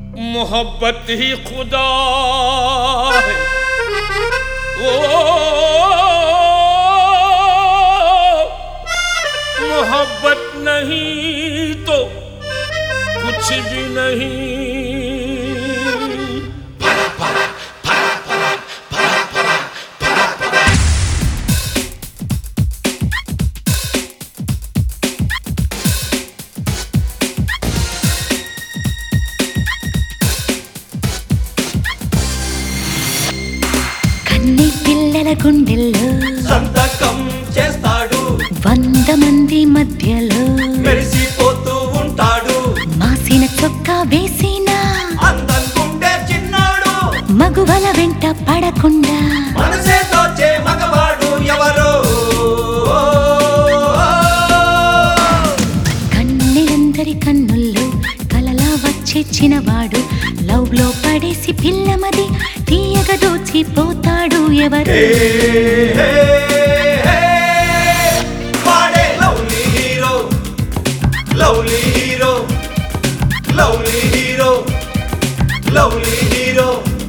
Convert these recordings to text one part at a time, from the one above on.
मोहब्बत ही खुदा है ओ मोहब्बत नहीं तो कुछ भी नहीं కన్ని పిల్లల గుండెల్లో సంతకం చేస్తాడు వంద మంది మధ్యలో మెరిసిపోతూ ఉంటాడు మాసిన చొక్కా వేసిన అందనుకుంటే చిన్నాడు మగువల వెంట పడకుండా మనసే తోచే మగవాడు ఎవరు కన్నీరందరి కన్నుల్లో కలలా వచ్చే చిన్నవాడు లవ్ లో పడేసి పిల్లమది తీయగా దోచిపోతాడు ఎవరు వాడే lovely hero lovely hero lovely hero lovely hero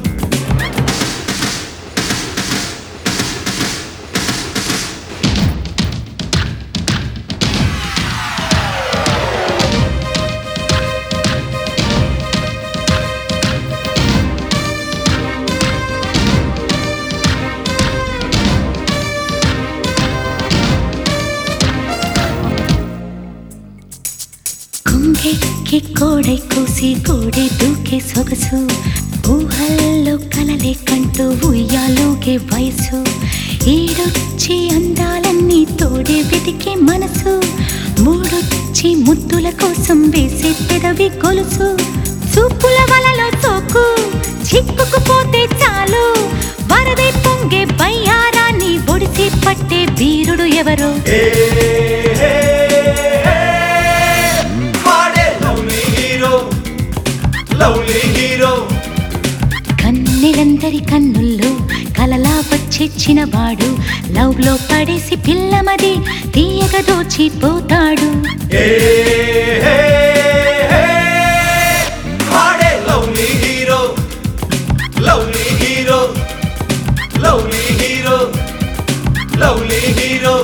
కుంగెక్కి కోడై కూసి కోడే దూకే సొగసు ఊహల్లో కలలే కంటూ ఉయ్యాలోగే వయసు ఈడొచ్చి అందాలన్నీ తోడే వెతికే మనసు మూడొచ్చి ముద్దుల కోసం వేసే పెదవి గొలుసు చూపుల వలలో తోకు చిక్కుకుపోతే చాలు వరదై పొంగే బయ్యారాన్ని ఒడిసి పట్టే వీరుడు ఎవరో వాడే లవ్లీ హీరో లవ్లీ హీరో కన్నీరందరి కన్నుల్లో కలలా వచ్చే వాడు లవ్ లో పడేసి పిల్లమది తీయగా దోచిపోతాడు వాడే lovely hero lovely hero lovely hero lovely hero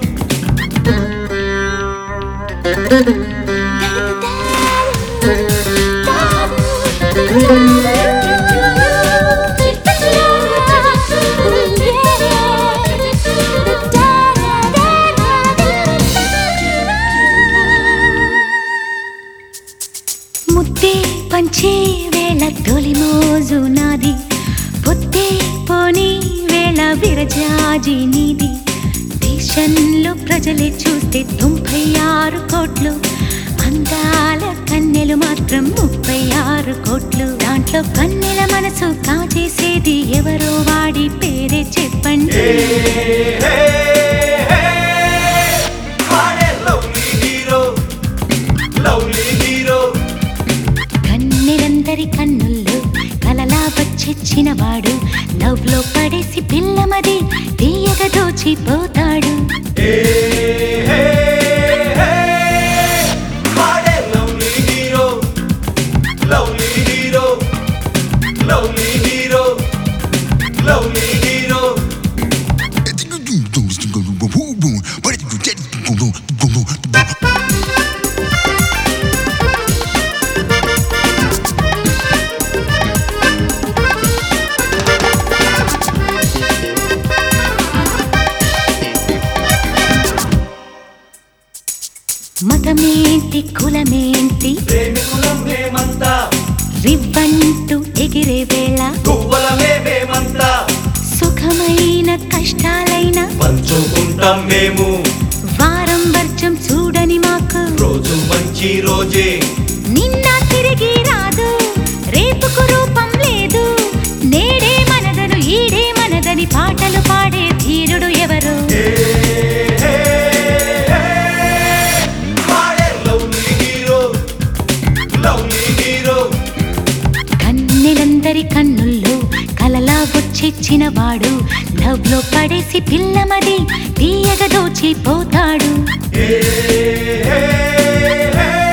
ముద్దే పంచే వేళ తొలి మోజు నాది పొద్దే పోని వేళ విరజాజి నీది దేశంలో ప్రజలే చూస్తే తొంభై ఆరు కోట్లు అందాల కన్నెలు మాత్రం ముప్పై ఆరు కోట్లు దాంట్లో కన్నెల మనసు కాజేసేది ఎవరో వాడి పేరే చెప్పండి వాడే లవ్లీ హీరో లవ్లీ హీరో కన్నెలందరి కన్నుల్లో కలలా వచ్చెచ్చిన వాడు లవ్ లో పడేసి పిల్లమది తీయగా దోచిపోతాడు వాడే lovely hero lovely hero lovely hero lovely hero మతమేంటి కులమేంటి ప్రేమికులం మేమంతా రివ్వంటూ ఎగిరే వేళ గువ్వలమే మేమంతా సుఖమైన కష్టాలైన పంచుకుంటాం మేము వారం వర్జం చూడని మాకు రోజు మంచి రోజే నిన్న తిరిగి రాదు రేపుకు రూపం లేదు నేడే మనదను ఈడే మనదని పాటలు పాడే ధీరుడు ఎవరు వాడే లవ్లీ హీరో లవ్లీ హీరో కన్నెలందరి కన్నుల్లో కలలా వచ్చెచ్చిన వాడు లవ్ లో పడేసి పిల్లమది తీయగా దోచిపోతాడు ఏ